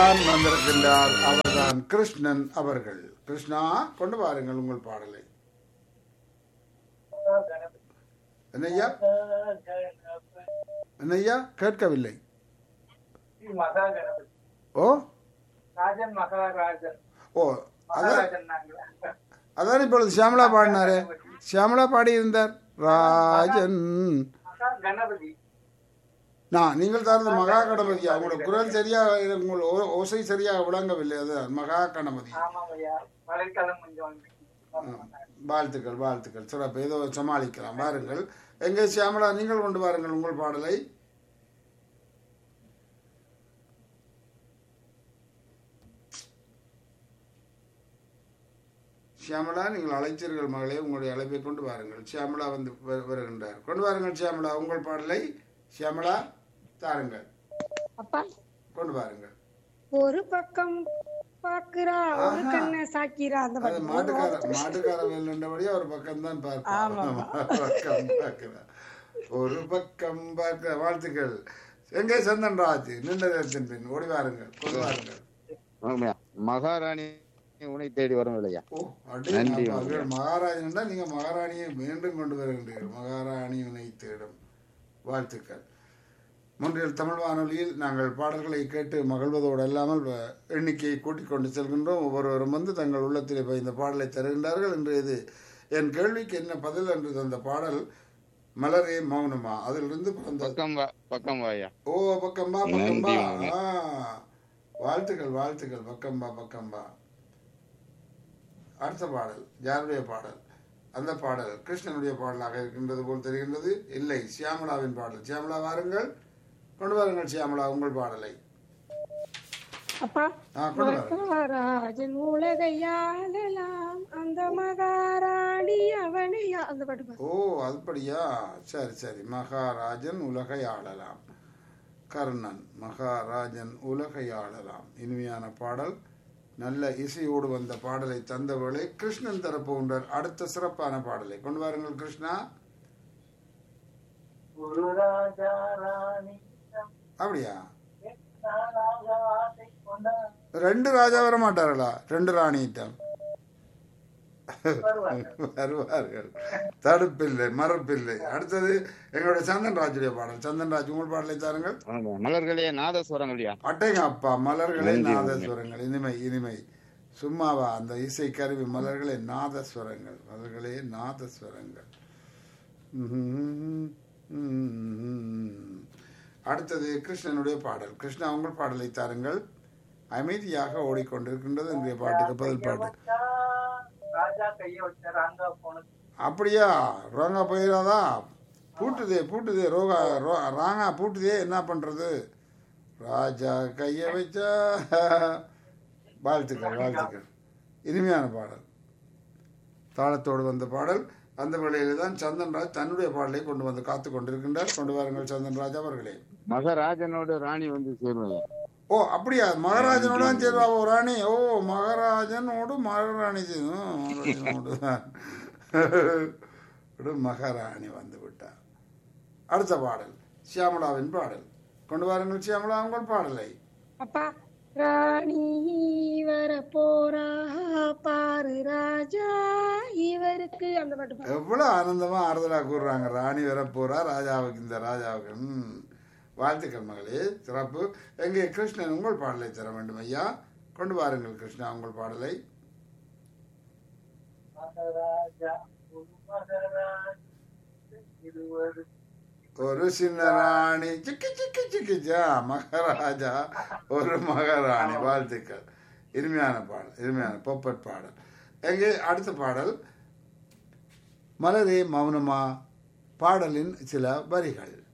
தான் வந்திருக்கின்றார் அவர்தான் கிருஷ்ணன் அவர்கள் கிருஷ்ணா கொண்டு வாருங்கள் உங்கள் பாடலை என்னய்யா என்னய்யா கேட்கவில்லை மகா கணபதி ஓ ராஜன் மகாராஜன் ஓ அதான் மகாராஜன் நாங்களா அதான் இப்பொழுது சியாமலா பாடினாரே சியாமலா பாடி இருந்தார் ராஜன் மகா கணபதி நான் நீங்கள் தரது மகா கணபதி அவங்களோட குரல் சரியாக இது- உங்கள் ஓ- ஓசை சரியாக விளங்கவில்லை அது மகா கணபதி ஆமாம் ஐயா மழைக்காலம் கொஞ்சம் வந்து வாழ்த்துக்கள் வாழ்த்துக்கள் சிறப்பு ஏதோ சமாளிக்கலாம் வாருங்கள் எங்கே சியாமலா நீங்கள் கொண்டு வாருங்கள் உங்கள் பாடலை சியாமலா நீங்கள் அழைத்தீர்கள் மகளே உங்களுடைய அழைப்பை கொண்டு வாருங்கள் சியாமலா வந்து வரு- வருகின்றார் கொண்டு வாருங்கள் சியாமலா உங்கள் பாடலை சியாமலா தாருங்கள் அப்பா கொண்டு வாருங்கள் ஒரு பக்கம் பாக்குறா ஒரு ஆஹா. கண்ணை சாக்கிறா அந்த அது பாட்டு மாட்டுக்கார மாட்டுக்கார வேலைண்டபடியே ஒரு பக்கம் தான் பார்ப்போம் பக்கம் பார்க்கிறா ஒரு பக்கம் பார்க்க வாழ்த்துக்கள் எங்கே சந்தன் ராஜ் நின்றதத்தின் பின் ஓடி வாருங்கள் கொண்டு வாருங்கள் ஆமாய்யா. மகாராணி உன்னை தேடி வரும் இல்லையா ஓ அடே நன்றி, அப்பா, நன்றி. இவர் மகாராஜன் நீங்க மகாராணியை மீண்டும் கொண்டு வருகின்றீர்கள் மகாராணி உனை தேடும் வாழ்த்துக்கள் முன்றில் தமிழ் வானொலியில் நாங்கள் பாடல்களை கேட்டு மகிழ்வதோடு அல்லாமல் வ- எண்ணிக்கையை கூட்டிக் கொண்டு செல்கின்றோம் ஒவ்வொருவரும் வந்து தங்கள் உள்ளத்திலே போய் இந்த பாடலை தருகின்றார்கள் என்று இது என் கேள்விக்கு என்ன பதில் என்று தந்த பாடல் மலரே மௌனமா அதிலிருந்து பிறந்த பக்கம் வா பக்கம் வாயா ஓ பக்கம்பா பக்கம்பா நன்றி, ஆ வாழ்த்துக்கள் வாழ்த்துக்கள் பக்கம்பா பக்கம்பா அடுத்த பாடல் யாருடைய பாடல் அந்த பாடல் கிருஷ்ணனுடைய பாடலாக இருக்கின்றது போல் தெரிகின்றது இல்லை சியாமலாவின் பாடல் சியாமலா வாருங்கள் கொண்டு வாருங்கள் சியாமலா உங்கள் பாடலை அப்பா ஆ கொண்டு வாருங்கள் மகாராஜன் உலகையாளலாம் அந்த மகாராணி அவனை ஆ- அந்த பாட்டு பாடு. ஓ அதுபடியா சரி சரி மகாராஜன் உலகை ஆளலாம் கர்ணன் மகாராஜன் உலகை ஆளலாம் இனிமையான பாடல் நல்ல இசையோடு வந்த பாடலை தந்தவளை கிருஷ்ணன் தரப்போன்றார் அடுத்த சிறப்பான பாடலை கொண்டு வாருங்கள் கிருஷ்ணா ஒரு ராஜா ராணி அப்படியா ஆசை கொண்டார் ரெண்டு ராஜா வர மாட்டார்களா ரெண்டு ராணியிட்டம் வருவார்கள் வருவார்கள் தடுப்பில்லை மறுப்பில்லை அடுத்தது எங்களுடைய சந்தன் ராஜுடைய பாடல் சந்தன் ராஜ் உங்கள் பாடலை தாருங்கள் ஆமா. மலர்களே நாதஸ்வரங்கள்யா அட்டைங்க அப்பா மலர்களே நன்றி, நாதஸ்வரங்கள் இனிமை இனிமை சும்மாவா அந்த இசை கருவி மலர்களே நாதஸ்வரங்கள் மலர்களே நாதஸ்வரங்கள் ம்ஹும். ம்ஹும். அடுத்தது கிருஷ்ணனுடைய பாடல் கிருஷ்ணா உங்கள் பாடலை தாருங்கள் அமைதியாக ஓடிக்கொண்டிருக்கின்றது இன்றைய பாட்டுக்கு பதில் பாட்டு வச்சா, ராஜா கைய வச்ச ராங்கா போனது அப்படியா ரோங்கா போயிடாதா பூட்டுதே பூட்டுதே ரோகா ரோ ராங்கா பூட்டுதே என்ன பண்றது ராஜா கைய வச்சா வாழ்த்துக்கள் வாழ்த்துக்கள் இனிமையான பாடல் தாளத்தோடு வந்த பாடல் அந்த வேளையில தான் சந்தன்ராஜ் தன்னுடைய பாடலை கொண்டு வந்து காத்து கொண்டிருக்கின்றார் கொண்டு வாருங்கள் சந்தன்ராஜ் அவர்களே மகாராஜனோடு ராணி வந்து சேருவையா ஓ அப்படியா மகாராஜனோட தான் சேருவா ஓ ராணி ஓ மகாராஜனோடு மகாராணி சேரும். மகாராஜனோடு தான். ஒரு மகாராணி வந்து விட்டார் அடுத்த பாடல் சியாமலாவின் பாடல் கொண்டு வாருங்கள் சியாமலா உங்கள் பாடலை அப்பா ராணி வர போறா பாரு ராஜா இவருக்கு அந்த பாட்டு பாடு. எவ்வளவு ஆனந்தமா ஆறுதலா கூறுறாங்க ராணி வர போறா ராஜாவுக்கு இந்த ராஜாவுக்கு ம். வாழ்த்துக்கள் மகளே சிறப்பு எங்கே கிருஷ்ணன் உங்கள் பாடலை தர வேண்டும் ஐயா கொண்டு வாருங்கள் கிருஷ்ணா உங்கள் பாடலை மகாராஜா ஒரு மகாராஜா இருவர் ஒரு சின்ன ராணி சிக்கி சிக்கி சிக்கிச்சா மகாராஜா ஒரு மகாராணி வாழ்த்துக்கள் இனிமையான பாடல் இனிமையான பொப்பட் பாடல் எங்கே அடுத்த பாடல் மலரே மௌனமா பாடலின் சில வரிகள்